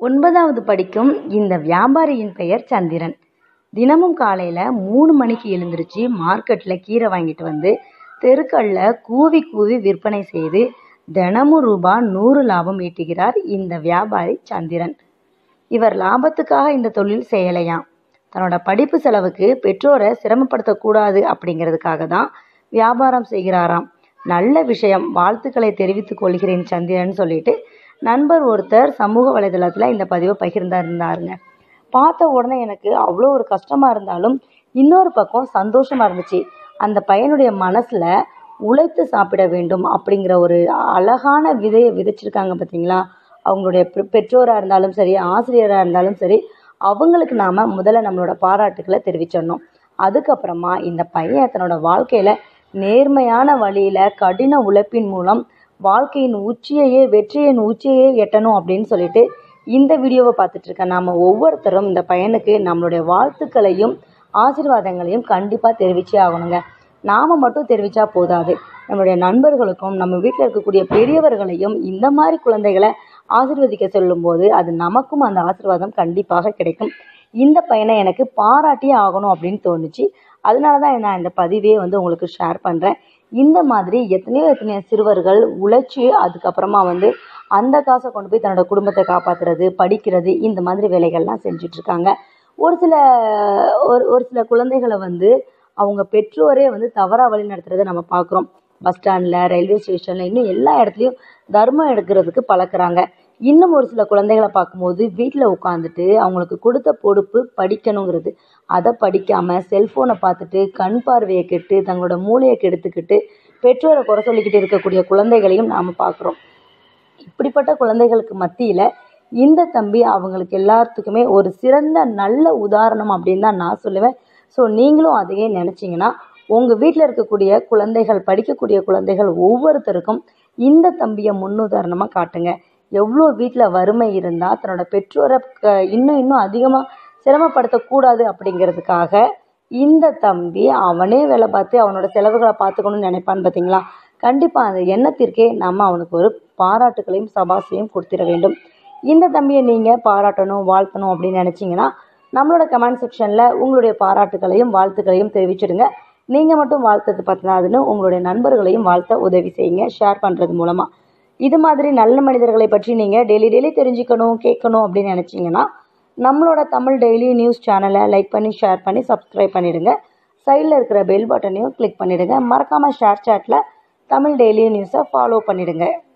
ஒன்பதாவது படிக்கும் இந்த வியாபாரியின் பெயர் சந்திரன் தினமும் காலையில் மூணு மணிக்கு எழுந்திருச்சு மார்க்கெட்டில் கீரை வாங்கிட்டு வந்து தெருக்களில் கூவி கூவி விற்பனை செய்து தினமும் ரூபா நூறு லாபம் ஈட்டுகிறார் இந்த வியாபாரி சந்திரன் இவர் லாபத்துக்காக இந்த தொழில் செய்யலையாம் தன்னோட படிப்பு செலவுக்கு பெற்றோரை சிரமப்படுத்தக்கூடாது அப்படிங்கிறதுக்காக தான் வியாபாரம் செய்கிறாராம் நல்ல விஷயம் வாழ்த்துக்களை தெரிவித்துக் கொள்கிறேன் சந்திரன் சொல்லிட்டு நண்பர் ஒருத்தர் சமூக வலைதளத்தில் இந்த பதிவை பகிர்ந்தாருந்தாருங்க பார்த்த உடனே எனக்கு அவ்வளோ ஒரு கஷ்டமாக இருந்தாலும் இன்னொரு பக்கம் சந்தோஷமாக இருந்துச்சு அந்த பையனுடைய மனசில் உழைத்து சாப்பிட வேண்டும் அப்படிங்கிற ஒரு அழகான விதையை விதைச்சிருக்காங்க பார்த்தீங்களா அவங்களுடைய பெ- பெற்றோராக இருந்தாலும் சரி ஆசிரியராக இருந்தாலும் சரி அவங்களுக்கு நாம் முதல்ல நம்மளோட பாராட்டுக்களை தெரிவிச்சிடணும் அதுக்கப்புறமா இந்த பையன் தன்னோட வாழ்க்கையில் நேர்மையான வழியில் கடின உழைப்பின் மூலம் வாழ்க்கையின் உச்சியையே வெற்றியின் உச்சியையே எட்டணும் அப்படின்னு சொல்லிட்டு இந்த வீடியோவை பார்த்துட்டு இருக்க நாம் ஒவ்வொருத்தரும் இந்த பையனுக்கு நம்மளுடைய வாழ்த்துக்களையும் ஆசீர்வாதங்களையும் கண்டிப்பாக தெரிவிச்சே ஆகணுங்க நாம் மட்டும் தெரிவித்தா போதாது நம்மளுடைய நண்பர்களுக்கும் நம்ம வீட்டில் இருக்கக்கூடிய பெரியவர்களையும் இந்த மாதிரி குழந்தைகளை ஆசீர்வதிக்க சொல்லும்போது அது நமக்கும் அந்த ஆசீர்வாதம் கண்டிப்பாக கிடைக்கும் இந்த பையனை எனக்கு பாராட்டியே ஆகணும் அப்படின்னு தோணுச்சு அதனால தான் நான் இந்த பதிவே வந்து உங்களுக்கு ஷேர் பண்ணுறேன் இந்த மாதிரி எத்தனையோ எத்தனையோ சிறுவர்கள் உழைச்சி அதுக்கப்புறமா வந்து அந்த காசை கொண்டு போய் தன்னோட குடும்பத்தை காப்பாற்றுறது படிக்கிறது இந்த மாதிரி வேலைகள்லாம் செஞ்சுட்டு இருக்காங்க ஒரு சில ஒரு ஒரு சில குழந்தைகளை வந்து அவங்க பெற்றோரே வந்து தவறாக வழி நடத்துறதை நம்ம பார்க்குறோம் பஸ் ஸ்டாண்டில் ரயில்வே ஸ்டேஷனில் இன்னும் எல்லா இடத்துலையும் தர்மம் எடுக்கிறதுக்கு பழக்குறாங்க இன்னும் ஒரு சில குழந்தைகளை பார்க்கும்போது வீட்டில் உட்காந்துட்டு அவங்களுக்கு கொடுத்த பொறுப்பு படிக்கணுங்கிறது அதை படிக்காமல் செல்ஃபோனை பார்த்துட்டு கண் பார்வையை கெட்டு தங்களோட மூளையை கெடுத்துக்கிட்டு பெற்றோரை குறை சொல்லிக்கிட்டு இருக்கக்கூடிய குழந்தைகளையும் நாம் பார்க்குறோம் இப்படிப்பட்ட குழந்தைகளுக்கு மத்தியில் இந்த தம்பி அவங்களுக்கு எல்லாத்துக்குமே ஒரு சிறந்த நல்ல உதாரணம் அப்படின்னு தான் நான் சொல்லுவேன் ஸோ நீங்களும் அதையே நினச்சிங்கன்னா உங்கள் வீட்டில் இருக்கக்கூடிய குழந்தைகள் படிக்கக்கூடிய குழந்தைகள் ஒவ்வொருத்தருக்கும் இந்த தம்பியை முன்னுதாரணமாக காட்டுங்க எவ்வளோ வீட்டில் வறுமை இருந்தால் தன்னோட பெற்றோரை க- இன்னும் இன்னும் அதிகமாக சிரமப்படுத்தக்கூடாது அப்படிங்கிறதுக்காக இந்த தம்பி அவனே வேலை பார்த்து அவனோட செலவுகளை பார்த்துக்கணும்னு நினைப்பான்னு பார்த்தீங்களா கண்டிப்பாக அந்த எண்ணத்திற்கே நம்ம அவனுக்கு ஒரு பாராட்டுகளையும் சபாசையும் கொடுத்திட வேண்டும் இந்த தம்பியை நீங்கள் பாராட்டணும் வாழ்த்தணும் அப்படின்னு நினச்சிங்கன்னா நம்மளோட கமெண்ட் செக்ஷனில் உங்களுடைய பாராட்டுகளையும் வாழ்த்துக்களையும் தெரிவிச்சிடுங்க நீங்கள் மட்டும் வாழ்த்தது பத்தினாதுன்னு உங்களுடைய நண்பர்களையும் வாழ்த்த உதவி செய்யுங்க ஷேர் பண்ணுறது மூலமாக இது மாதிரி நல்ல மனிதர்களை பற்றி நீங்கள் டெய்லி டெய்லி தெரிஞ்சுக்கணும் கேட்கணும் அப்படின்னு நினச்சிங்கன்னா நம்மளோட தமிழ் டெய்லி நியூஸ் சேனலை லைக் பண்ணி ஷேர் பண்ணி சப்ஸ்கிரைப் பண்ணிடுங்க சைடில் இருக்கிற பெல் பட்டனையும் கிளிக் பண்ணிடுங்க மறக்காமல் ஷேர் சேட்டில் தமிழ் டெய்லி நியூஸை ஃபாலோ பண்ணிடுங்க